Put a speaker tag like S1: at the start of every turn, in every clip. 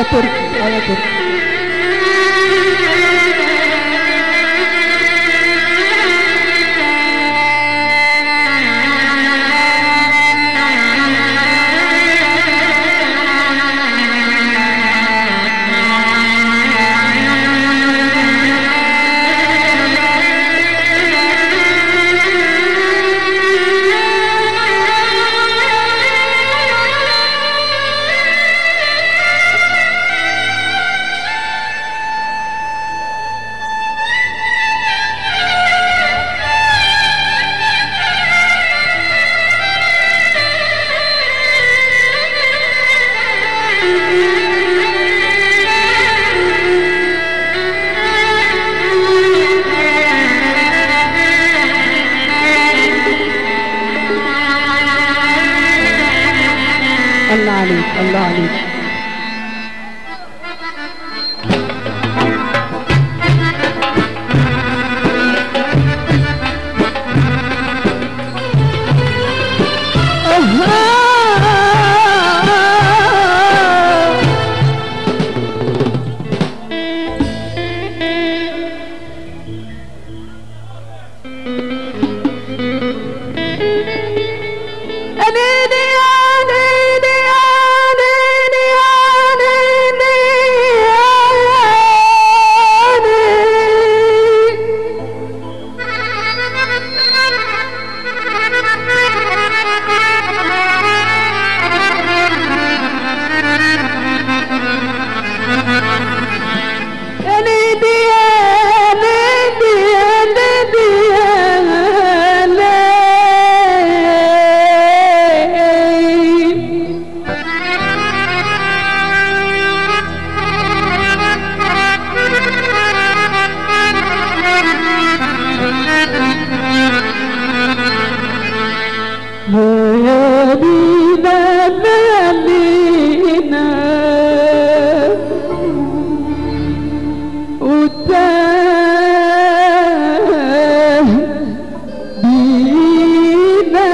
S1: تركي اه يا تركي الله عليك الله عليك أنيني أنيني أنيني أنيني أنيني أنيني أنيني ليالينا ليالينا وتاه بينا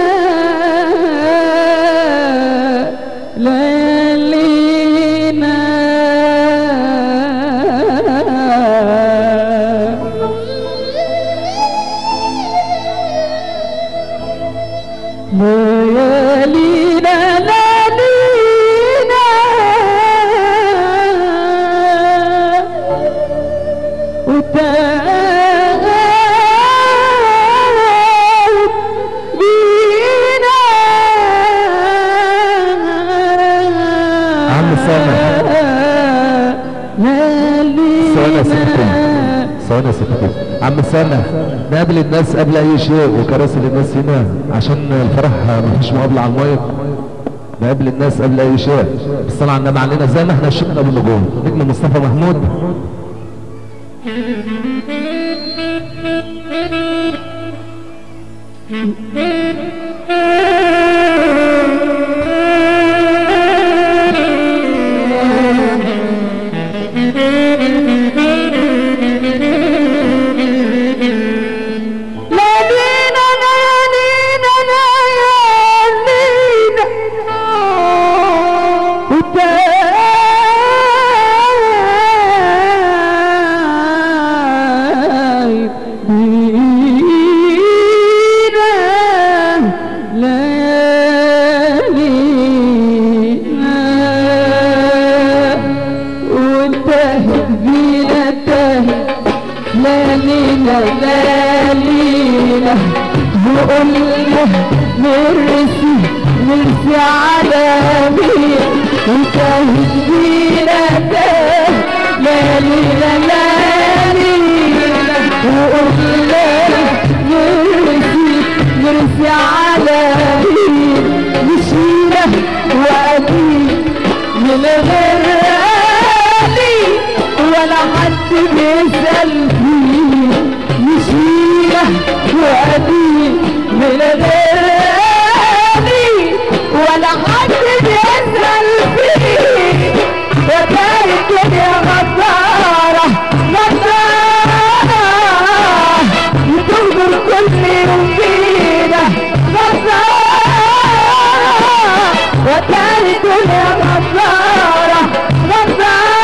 S1: ليالينا ليالينا ليالينا وتاه بينا
S2: عم سامح. ثواني يا ستكم ثواني يا ستكم عم سامح نقابل الناس قبل اي شيء وكراسي للناس هنا عشان الفرح مفيش مقابله على المايك نقابل الناس قبل اي شيء بالصلاه على النبي علينا زي ما احنا شفنا بالنجوم نجم مصطفى محمود
S1: ليالينا ليالينا ليالينا وتايب بينا ليالينا وانتهت بينا انتهت ليالينا ليالينا وقلنا نرسي نرسي على مين وانتهت بينا انتهت ليالينا ليالينا وقلنا نرسي نرسي على مين مشينا وأكيد من غير غالي ولا حد بيسأل فيه مشينا وقديم من غير غالي ولا حد بيسأل فيه وكان الدنيا غدارة غدارة وتغدر كل يوم فينا غدارة وكان الدنيا غدارة غدارة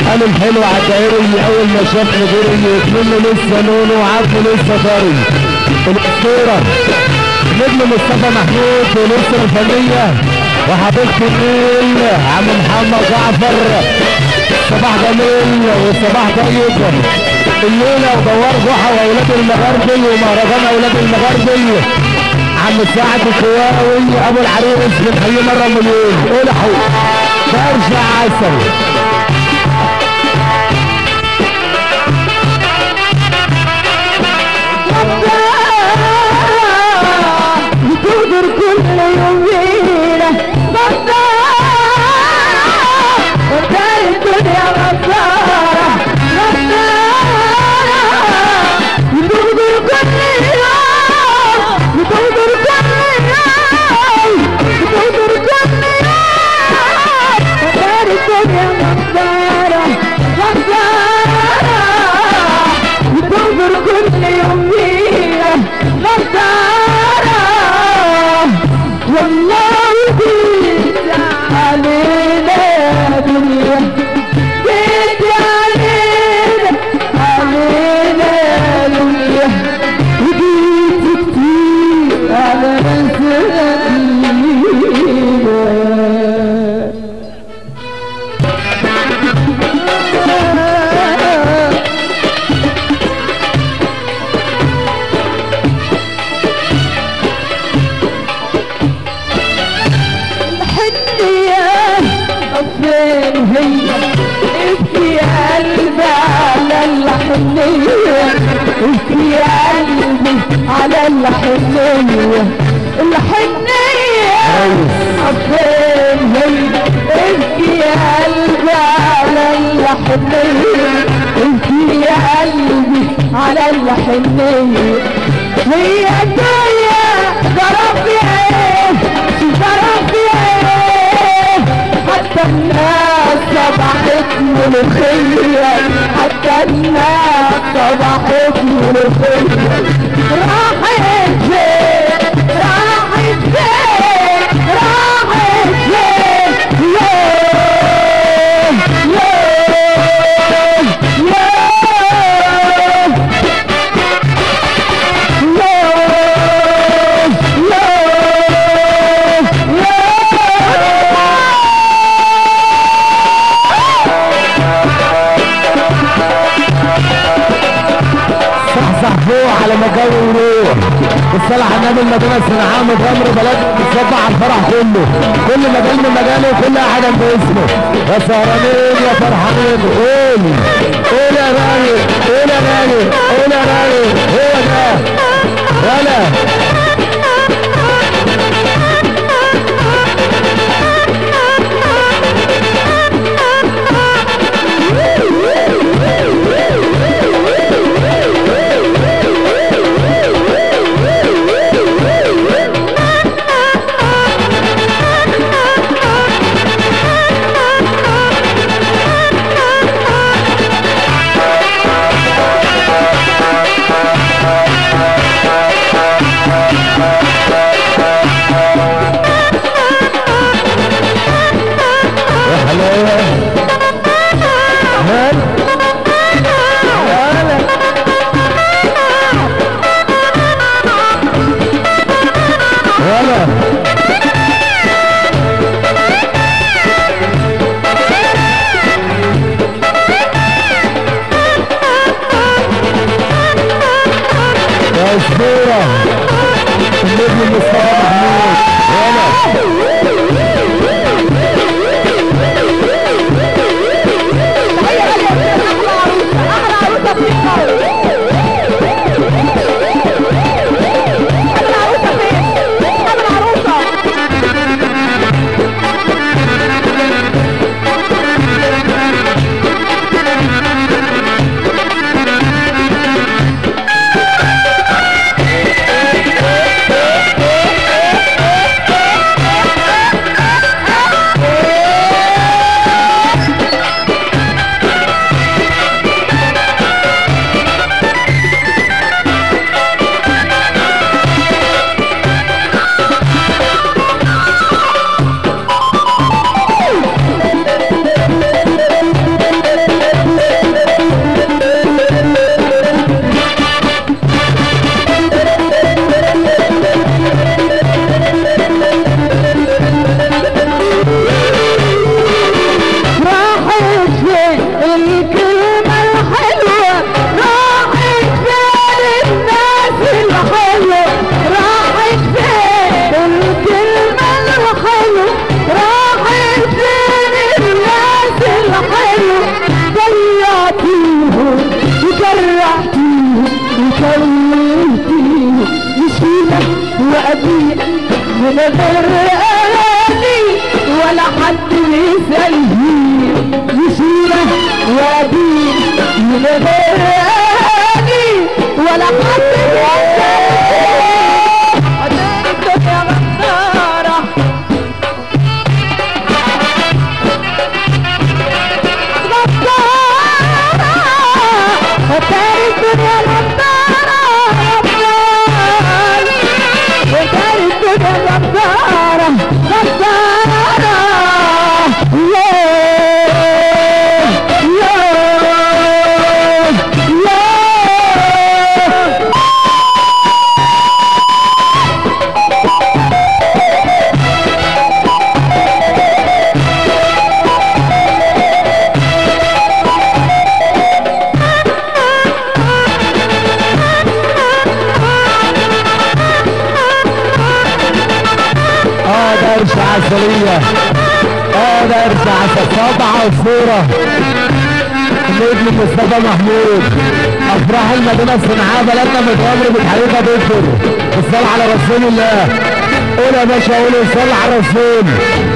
S2: قالوا الحلو عالدائري اول ما شاف مديري منه لسه لونه وعارفه لسه طري الاسطوره نجم مصطفى محمود والاسره الفنيه وحبيبتي النيل عم محمد جعفر صباح جميل وصباح طيب الليله ودوار ضحى واولاد المغربي ومهرجان اولاد المغربي عم سعد الكواوي ابو العريس بنحييه مره مليون قول يا حبيبي برجع عسل
S1: بتقدر كل يوم ليلة غدارة غدار الدنيا غدارة غدارة بتقدر كل يوم بتقدر كل يوم بتقدر كل يوم غدار الدنيا غدارة غدارة بتغفر كل يوم ليلة غدارة والله جيت علينا دنيا جيت علينا علينا دنيا وجيت كتير على مسؤولينا الحنية فين هي ابكي يا قلبي على الحنية ابكي يا قلبي على الحنية الحنية فين هي ابكي يا قلبي على الحنية ابكي يا قلبي على الحنية هي الدنيا ضرب ايه ضرب ايه حتى الناس صبحت ملوخية حتى الناس صبحت ملوخية راحت فين راحت فين راحت فين يوه يوه يوه
S2: صحصح فوق على ما الجو يروح الصلاة على النبي المدينة الصناعية متغمر بلد بتصبح على الفرح كله كل مجال من مجاله وكل واحد باسمه يا سهرانين يا فرحانين قول قول يا رايق قول يا رايق قول يا رايق هو ده ولا يا حلاوة هل هلا هلا يا اسطورة النجم مصطفى محمود هلا
S1: العروسة وأبيع من غير أغاني ولا حد بيسألني يشيله وأبيع من غير أغاني ولا حد بيسألني قدرت يا غدارة غدارة وتاري الدنيا غدارة وتاري الدنيا غدارة غدارة ياه ياه ياه
S2: اه درس عسلية اه درس عسل طبعة وصورة الابن مصطفى محمود افراح المدينة الصناعية بلدنا متغمر بتحريكها تكتر الصلاة على رسول الله قول يا باشا قول الصلاة على الرسول